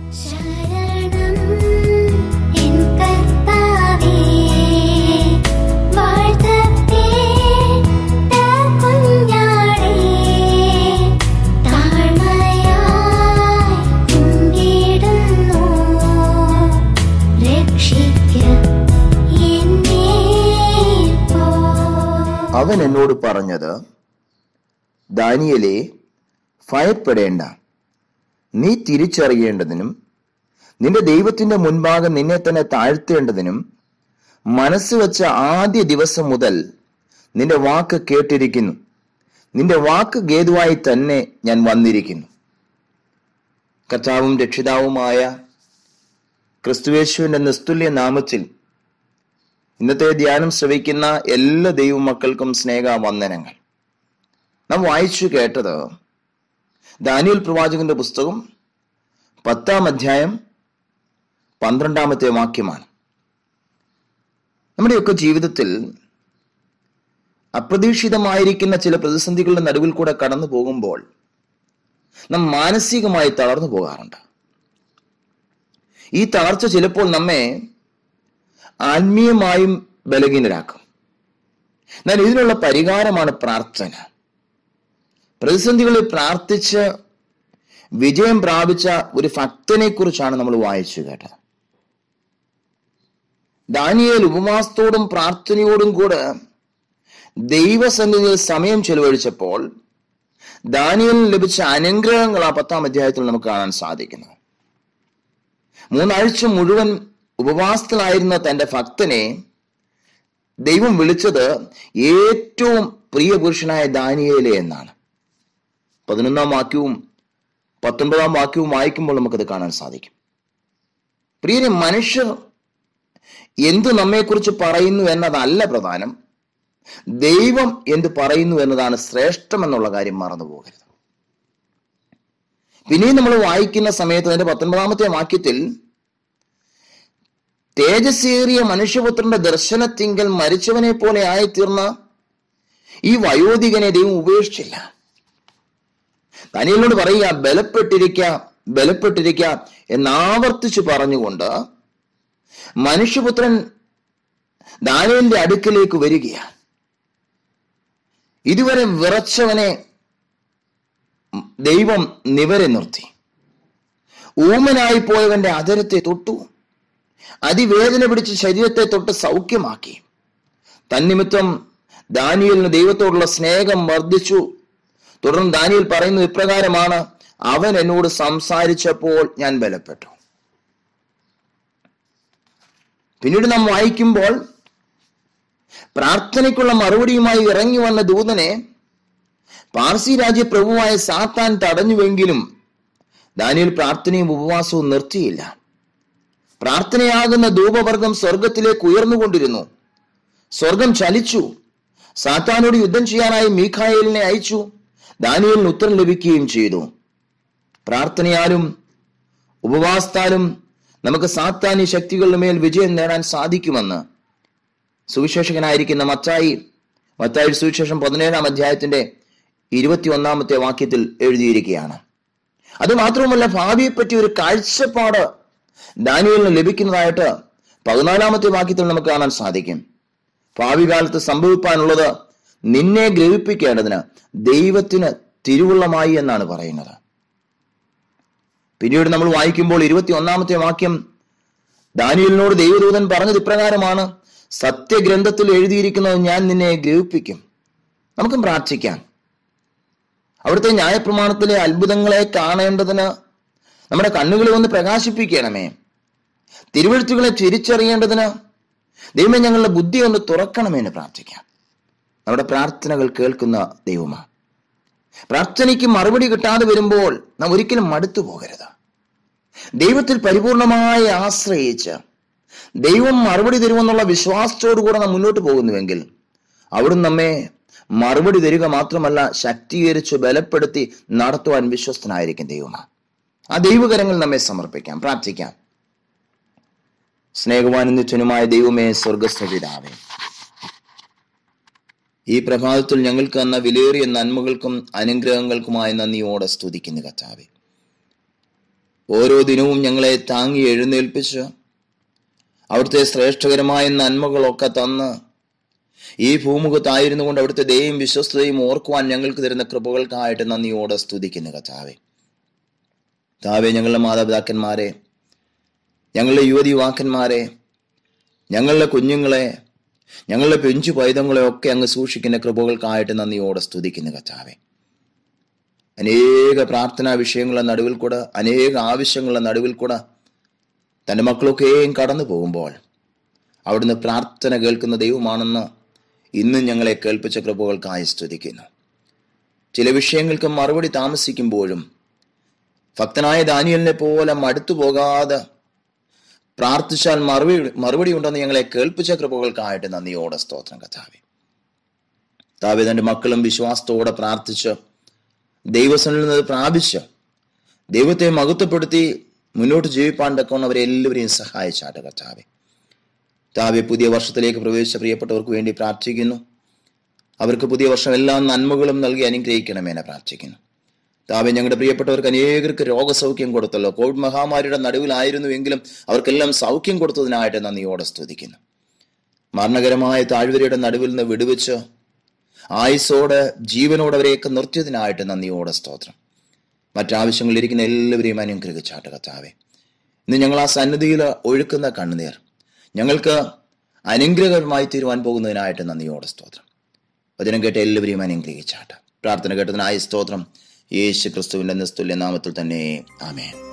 ശരണം എൻ കർത്താവേ വാഴ്ത്തപ്പെട്ട കുഞ്ഞാടേ താഴ്മയായി കുമ്പിടുന്നു രക്ഷിക്ക എന്നെ പോ അവൻ എന്നോട് പറഞ്ഞത് ദാനിയലെ ഭയപ്പെടേണ്ട നീ തിരിച്ചറിയേണ്ടതിനും നിന്റെ ദൈവത്തിന്റെ മുൻപാകെ നിന്നെ തന്നെ താഴ്ത്തേണ്ടതിനും മനസ്സ് വെച്ച ആദ്യ ദിവസം മുതൽ നിന്റെ വാക്ക് കേട്ടിരിക്കുന്നു നിന്റെ വാക്ക് ഗേതുവായി തന്നെ ഞാൻ വന്നിരിക്കുന്നു കർത്താവും രക്ഷിതാവുമായ ക്രിസ്തുവേശുവിന്റെ നിസ്തുല്യ നാമത്തിൽ ഇന്നത്തെ ധ്യാനം ശ്രവിക്കുന്ന എല്ലാ ദൈവമക്കൾക്കും സ്നേഹ വന്ദനങ്ങൾ നാം വായിച്ചു കേട്ടത് ദാനിയൽ പ്രവാചകന്റെ പുസ്തകം പത്താം അധ്യായം പന്ത്രണ്ടാമത്തെ വാക്യമാണ് നമ്മുടെയൊക്കെ ജീവിതത്തിൽ അപ്രതീക്ഷിതമായിരിക്കുന്ന ചില പ്രതിസന്ധികളുടെ നടുവിൽ കൂടെ കടന്നു പോകുമ്പോൾ നാം മാനസികമായി തളർന്നു പോകാറുണ്ട് ഈ തളർച്ച ചിലപ്പോൾ നമ്മെ ആത്മീയമായും ബലഹീനരാക്കും എന്നാൽ ഇതിനുള്ള പരിഹാരമാണ് പ്രാർത്ഥന പ്രതിസന്ധികളിൽ പ്രാർത്ഥിച്ച് വിജയം പ്രാപിച്ച ഒരു ഭക്തനെ കുറിച്ചാണ് നമ്മൾ വായിച്ചു കേട്ടത് ദാനിയേൽ ഉപവാസത്തോടും പ്രാർത്ഥനയോടും കൂടെ ദൈവസന്നിധിയിൽ സമയം ചെലവഴിച്ചപ്പോൾ ദാനിയലിന് ലഭിച്ച അനുഗ്രഹങ്ങൾ ആ പത്താം അധ്യായത്തിൽ നമുക്ക് കാണാൻ സാധിക്കുന്നു മൂന്നാഴ്ച മുഴുവൻ ഉപവാസത്തിലായിരുന്ന തന്റെ ഭക്തനെ ദൈവം വിളിച്ചത് ഏറ്റവും പ്രിയ പുരുഷനായ ദാനിയേലെ എന്നാണ് പതിനൊന്നാം വാക്യവും പത്തൊൻപതാം വാക്യവും വായിക്കുമ്പോൾ നമുക്കത് കാണാൻ സാധിക്കും പ്രിയരെ മനുഷ്യർ എന്ത് നമ്മെക്കുറിച്ച് പറയുന്നു എന്നതല്ല പ്രധാനം ദൈവം എന്ത് പറയുന്നു എന്നതാണ് ശ്രേഷ്ഠം എന്നുള്ള കാര്യം മറന്നു പോകരുത് പിന്നെയും നമ്മൾ വായിക്കുന്ന സമയത്ത് അതിന്റെ പത്തൊൻപതാമത്തെ വാക്യത്തിൽ തേജസ്സേറിയ മനുഷ്യപുത്രന്റെ ദർശനത്തിങ്കൽ മരിച്ചവനെ പോലെ ആയിത്തീർന്ന ഈ വയോധികനെ ദൈവം ഉപേക്ഷിച്ചില്ല ദാനിയലിനോട് പറയുക ബലപ്പെട്ടിരിക്ക ബലപ്പെട്ടിരിക്ക എന്നാവർത്തിച്ചു പറഞ്ഞുകൊണ്ട് മനുഷ്യപുത്രൻ ദാനിയലിന്റെ അടുക്കലേക്ക് വരികയാണ് ഇതുവരെ വിറച്ചവനെ ദൈവം നിവരെ നിർത്തി ഊമനായി പോയവന്റെ അതരത്തെ തൊട്ടു അതിവേദന പിടിച്ച് ശരീരത്തെ തൊട്ട് സൗഖ്യമാക്കി തന്നിമിത്തം ദാനിയലിന് ദൈവത്തോടുള്ള സ്നേഹം വർദ്ധിച്ചു തുടർന്ന് ദാനിയൽ പറയുന്നത് ഇപ്രകാരമാണ് അവൻ എന്നോട് സംസാരിച്ചപ്പോൾ ഞാൻ ബലപ്പെട്ടു പിന്നീട് നാം വായിക്കുമ്പോൾ പ്രാർത്ഥനയ്ക്കുള്ള മറുപടിയുമായി ഇറങ്ങി വന്ന ദൂതനെ പാർസി രാജ്യ പ്രഭുവായ സാത്താൻ തടഞ്ഞുവെങ്കിലും ദാനിയൽ പ്രാർത്ഥനയും ഉപവാസവും നിർത്തിയില്ല പ്രാർത്ഥനയാകുന്ന ധൂപവർഗം സ്വർഗത്തിലേക്ക് ഉയർന്നുകൊണ്ടിരുന്നു സ്വർഗം ചലിച്ചു സാത്താനോട് യുദ്ധം ചെയ്യാനായി മീഖായേലിനെ അയച്ചു ദാനിയലിന് ഉത്തരം ലഭിക്കുകയും ചെയ്തു പ്രാർത്ഥനയാലും ഉപവാസത്താലും നമുക്ക് സാത്താനി ശക്തികളുടെ മേൽ വിജയം നേടാൻ സാധിക്കുമെന്ന് സുവിശേഷകനായിരിക്കുന്ന മത്തായി മത്തായി സുവിശേഷം പതിനേഴാം അധ്യായത്തിന്റെ ഇരുപത്തിയൊന്നാമത്തെ വാക്യത്തിൽ എഴുതിയിരിക്കുകയാണ് അത് മാത്രവുമല്ല ഭാവിയെപ്പറ്റി ഒരു കാഴ്ചപ്പാട് ദാനിയലിന് ലഭിക്കുന്നതായിട്ട് പതിനാലാമത്തെ വാക്യത്തിൽ നമുക്ക് കാണാൻ സാധിക്കും ഭാവി കാലത്ത് സംഭവിപ്പാനുള്ളത് നിന്നെ ഗ്രഹിപ്പിക്കേണ്ടതിന് ദൈവത്തിന് തിരുവുള്ളമായി എന്നാണ് പറയുന്നത് പിന്നീട് നമ്മൾ വായിക്കുമ്പോൾ ഇരുപത്തി ഒന്നാമത്തെ വാക്യം ദാനിയലിനോട് ദൈവദൂതൻ പറഞ്ഞത് ഇപ്രകാരമാണ് സത്യഗ്രന്ഥത്തിൽ എഴുതിയിരിക്കുന്നത് ഞാൻ നിന്നെ ഗ്രഹിപ്പിക്കും നമുക്കും പ്രാർത്ഥിക്കാം അവിടുത്തെ ന്യായപ്രമാണത്തിലെ അത്ഭുതങ്ങളെ കാണേണ്ടതിന് നമ്മുടെ കണ്ണുകളെ ഒന്ന് പ്രകാശിപ്പിക്കണമേ തിരുവഴുത്തുകളെ തിരിച്ചറിയേണ്ടതിന് ദൈവമേ ഞങ്ങളുടെ ബുദ്ധി ഒന്ന് തുറക്കണമേ എന്ന് പ്രാർത്ഥിക്കാം നമ്മുടെ പ്രാർത്ഥനകൾ കേൾക്കുന്ന ദൈവമാണ് പ്രാർത്ഥനയ്ക്ക് മറുപടി കിട്ടാതെ വരുമ്പോൾ നാം ഒരിക്കലും മടുത്തു പോകരുത് ദൈവത്തിൽ പരിപൂർണമായി ആശ്രയിച്ച് ദൈവം മറുപടി തരുമെന്നുള്ള വിശ്വാസത്തോടുകൂടെ നാം മുന്നോട്ട് പോകുന്നുവെങ്കിൽ അവിടുന്ന് നമ്മെ മറുപടി തരിക മാത്രമല്ല ശക്തീകരിച്ച് ബലപ്പെടുത്തി നടത്തുവാൻ വിശ്വസ്തനായിരിക്കും ദൈവമാണ് ആ ദൈവകരങ്ങൾ നമ്മെ സമർപ്പിക്കാം പ്രാർത്ഥിക്കാം സ്നേഹവാനും നിത്യനുമായ ദൈവമേ സ്വർഗസ്ഥ പിതാവേ ഈ പ്രഭാതത്തിൽ ഞങ്ങൾക്ക് തന്ന വിലയേറിയ നന്മകൾക്കും അനുഗ്രഹങ്ങൾക്കുമായി നന്ദിയോടെ സ്തുതിക്കുന്നു കർത്താവെ ഓരോ ദിനവും ഞങ്ങളെ താങ്ങി എഴുന്നേൽപ്പിച്ച് അവിടുത്തെ ശ്രേഷ്ഠകരമായ നന്മകളൊക്കെ തന്ന് ഈ ഭൂമുഖത്തായിരുന്നു കൊണ്ട് അവിടുത്തെ ദയയും വിശ്വസ്തയും ഓർക്കുവാൻ ഞങ്ങൾക്ക് തരുന്ന കൃപകൾക്കായിട്ട് നന്ദിയോടെ സ്തുതിക്കുന്നു കഥാവെ താവെ ഞങ്ങളുടെ മാതാപിതാക്കന്മാരെ ഞങ്ങളുടെ യുവതി യുവാക്കന്മാരെ ഞങ്ങളുടെ കുഞ്ഞുങ്ങളെ ഞങ്ങളുടെ പെഞ്ചു പൈതങ്ങളെ ഒക്കെ അങ്ങ് സൂക്ഷിക്കുന്ന കൃപകൾക്കായിട്ട് നന്ദിയോടെ സ്തുതിക്കുന്നു കഥാവെ അനേക പ്രാർത്ഥനാ വിഷയങ്ങളുടെ നടുവിൽ കൂടെ അനേക ആവശ്യങ്ങളുടെ നടുവിൽ കൂടെ തൻ്റെ മക്കളൊക്കെയും കടന്നു പോകുമ്പോൾ അവിടുന്ന് പ്രാർത്ഥന കേൾക്കുന്ന ദൈവമാണെന്ന് ഇന്നും ഞങ്ങളെ കേൾപ്പിച്ച കൃപകൾക്കായി സ്തുതിക്കുന്നു ചില വിഷയങ്ങൾക്ക് മറുപടി താമസിക്കുമ്പോഴും ഭക്തനായ ദാനിയലിനെ പോലെ മടുത്തു പോകാതെ പ്രാർത്ഥിച്ചാൽ മറുപടി മറുപടി ഉണ്ടെന്ന് ഞങ്ങളെ കേൾപ്പിച്ച കൃപകൾക്കായിട്ട് നന്ദിയോടെ സ്തോത്രം കഥാവി താവി തന്റെ മക്കളും വിശ്വാസത്തോടെ പ്രാർത്ഥിച്ച് ദൈവസനിൽ നിന്ന് പ്രാപിച്ച് ദൈവത്തെ മഹത്വപ്പെടുത്തി മുന്നോട്ട് ജീവിപ്പാൻ തക്കവണ്ണം അവരെ എല്ലാവരെയും സഹായിച്ചാട്ട് കർത്താവെ താവെ പുതിയ വർഷത്തിലേക്ക് പ്രവേശിച്ച പ്രിയപ്പെട്ടവർക്ക് വേണ്ടി പ്രാർത്ഥിക്കുന്നു അവർക്ക് പുതിയ വർഷം എല്ലാ നന്മകളും നൽകി അനുഗ്രഹിക്കണമെന്ന് പ്രാർത്ഥിക്കുന്നു താവെ ഞങ്ങളുടെ പ്രിയപ്പെട്ടവർക്ക് അനേകർക്ക് രോഗസൗഖ്യം കൊടുത്തല്ലോ കോവിഡ് മഹാമാരിയുടെ നടുവിലായിരുന്നുവെങ്കിലും അവർക്കെല്ലാം സൗഖ്യം കൊടുത്തതിനായിട്ട് നന്ദിയോടെ സ്തുതിക്കുന്നു മരണകരമായ താഴ്വരയുടെ നടുവിൽ നിന്ന് വിടുവിച്ച് ആയുസോടെ ജീവനോടെ അവരെയൊക്കെ നിർത്തിയതിനായിട്ട് നന്ദിയോടെ സ്തോത്രം മറ്റാവശ്യങ്ങളിലിരിക്കുന്ന എല്ലാവരെയും അനുഗ്രഹിച്ചാട്ട് കർത്താവെ ഇന്ന് ഞങ്ങൾ ആ സന്നിധിയിൽ ഒഴുക്കുന്ന കണ്ണുനീർ ഞങ്ങൾക്ക് അനുഗ്രഹമായി തീരുവാൻ പോകുന്നതിനായിട്ട് നന്ദിയോടെ സ്തോത്രം വചനം കേട്ട എല്ലാവരെയും അനുഗ്രഹിച്ചാട്ട് പ്രാർത്ഥന കേട്ടതിനായ സ്തോത്രം യേശു ക്രിസ്തുവിന്റെ നിസ്തുല്യ നാമത്തിൽ തന്നെ ആമേൻ